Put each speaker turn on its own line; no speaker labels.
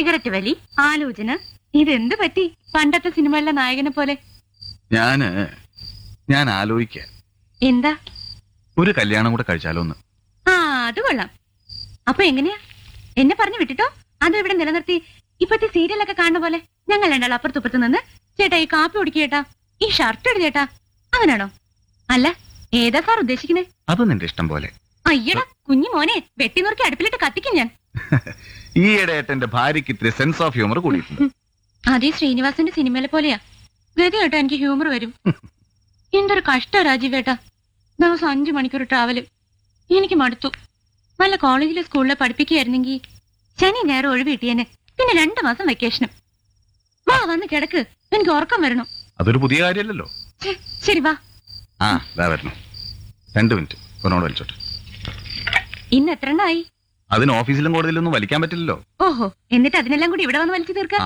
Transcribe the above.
cigarette വലി ആലോചന ഇതെന്ത് പറ്റി പണ്ടത്തെ സിനിമകളിലെ നായകനെ പോലെ
ഞാന് ഞാൻ ആലോചിക്ക
എന്താ
ഒരു കല്യാണം കൂടെ കഴിച്ചാലോ എന്ന്
ആ അത് കൊള്ളാം അപ്പൊ എങ്ങനെയാ എന്നെ പറഞ്ഞു വിട്ടിട്ടോ അത് ഇവിടെ നിലനിർത്തി ഇപ്പത്തെ സീരിയലൊക്കെ കാണുന്ന പോലെ ഞങ്ങൾ രണ്ടാൾ അപ്പുറത്തുപ്പുറത്ത് നിന്ന് ചേട്ടാ ഈ കാപ്പി കുടിക്കുക ചേട്ടാ ഈ ഷർട്ട് ഇട് ചേട്ടാ അങ്ങനാണോ അല്ല ഏതാ സാർ ഉദ്ദേശിക്കുന്നേ
അത് നിന്റെ ഇഷ്ടം പോലെ
അയ്യടാ കുഞ്ഞു മോനെ വെട്ടി നുറുക്കി അടുപ്പിലിട്ട് കത്തിക്കും ഞാൻ
ഈയിടെ എന്റെ ഭാര്യയ്ക്ക് ഇത്തിരി സെൻസ് ഓഫ് ഹ്യൂമർ കൂടിയിട്ടുണ്ട്
അതേ ശ്രീനിവാസന്റെ സിനിമയിലെ പോലെയാ ഗതി കേട്ടോ എനിക്ക് ഹ്യൂമർ വരും എന്തൊരു കഷ്ട രാജീവേട്ടാ ദിവസം അഞ്ചു മണിക്കൂർ ട്രാവല് എനിക്ക് മടുത്തു വല്ല കോളേജിലെ സ്കൂളിലെ പഠിപ്പിക്കുകയായിരുന്നെങ്കിൽ ശനി ഞായർ ഒഴിവ് കിട്ടിയേനെ പിന്നെ രണ്ടു മാസം വെക്കേഷനും വാ വന്ന് കിടക്ക് എനിക്ക് ഉറക്കം വരണം
അതൊരു പുതിയ കാര്യമല്ലല്ലോ
ഛെ, ശരി വാ
ആ ഇതാ വരണം രണ്ട് മിനിറ്റ് ഒന്നോട് വലിച്ചോട്ടെ
ഇന്ന് എത്ര എണ്ണമായി
അതിന് ഓഫീസിലും കോടതിയിലൊന്നും വലിക്കാൻ പറ്റില്ലല്ലോ
ഓഹോ എന്നിട്ട് അതിനെല്ലാം കൂടി ഇവിടെ വന്ന് വലിച്ചു തീർക്കാം